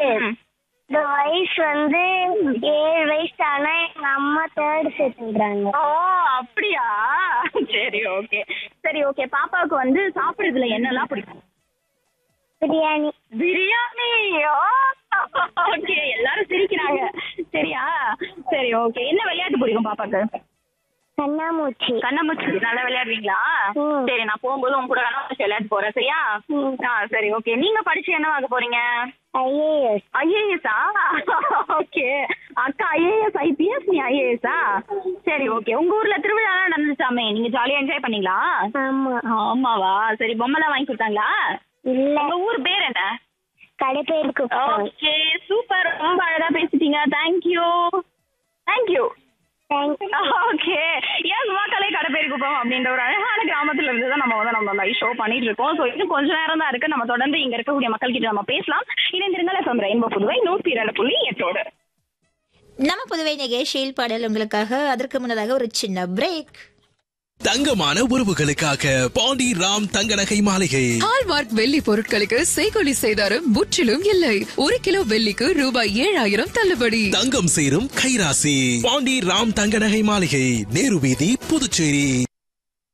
இந்த வயசு வந்து ஏழு வயசு ஆனா எங்க அம்மா தேர்ட் சேர்த்துன்றாங்க ஓ அப்படியா சரி ஓகே சரி ஓகே பாப்பாவுக்கு வந்து சாப்பிடுறதுல என்னெல்லாம் பிடிக்கும் பிரியாணி பிரியாணி ஓகே எல்லாரும் சிரிக்கிறாங்க சரியா சரி ஓகே என்ன விளையாட்டு பிடிக்கும் பாப்பாக்கு கண்ணாமூச்சி கண்ணாமூச்சி நல்லா விளையாடுவீங்களா ம். சரி நான் போகும்போது உங்க கூட கண்ணாமூச்சி விளையாட்டு போறேன் சரியா ம். ஆ சரி ஓகே நீங்க படிச்சு என்ன ஆக போறீங்க ஐஏஎஸ் ஐஏஎஸ்ஆ ஓகே அக்கா ஐஏஎஸ் ஐபிஎஸ் நீ ஐஏஎஸ்ஆ சரி ஓகே உங்க ஊர்ல திருவிழாலாம் நடந்துச்சாமே நீங்க ஜாலியா என்ஜாய் பண்ணீங்களா ஆமா ஆமாவா சரி பொம்மைலாம் வாங்கி கொடுத்தாங்களா இல்ல உங்க ஊர் பேர் என்ன கடைப்பேருக்கு ஓகே சூப்பர் ரொம்ப அழகா பேசிட்டீங்க தேங்க்யூ தேங்க்யூ தேங்க்ஸ் ஓகே ஏன் சும்மாக்கலை கடைப்பேரி குப்பம் அப்படின்ற ஒரு அழகான கிராமத்துல இருந்து தான் நம்ம வந்து நம்ம லைவ் ஷோ பண்ணிட்டு இருக்கோம் ஸோ இன்னும் கொஞ்ச நேரம் தான் இருக்கு நம்ம தொடர்ந்து இங்க இருக்கக்கூடிய மக்கள் கிட்ட நம்ம பேசலாம் இணைந்திருங்கள் எஃப்எம் ரெயின்போ புதுவை நூற்றி இரண்டு புள்ளி எட்டோடு நம்ம புதுவை நிகழ்ச்சியில் பாடல் உங்களுக்காக அதற்கு முன்னதாக ஒரு சின்ன பிரேக் தங்கமான உறவுகளுக்காக பாண்டி ராம் தங்க நகை மாளிகை ஹால்மார்க் வெள்ளி பொருட்களுக்கு செய்கொலி செய்தாரும் முற்றிலும் இல்லை ஒரு கிலோ வெள்ளிக்கு ரூபாய் ஏழாயிரம் தள்ளுபடி தங்கம் சேரும் கைராசி பாண்டி ராம் தங்க நகை மாளிகை நேரு வீதி புதுச்சேரி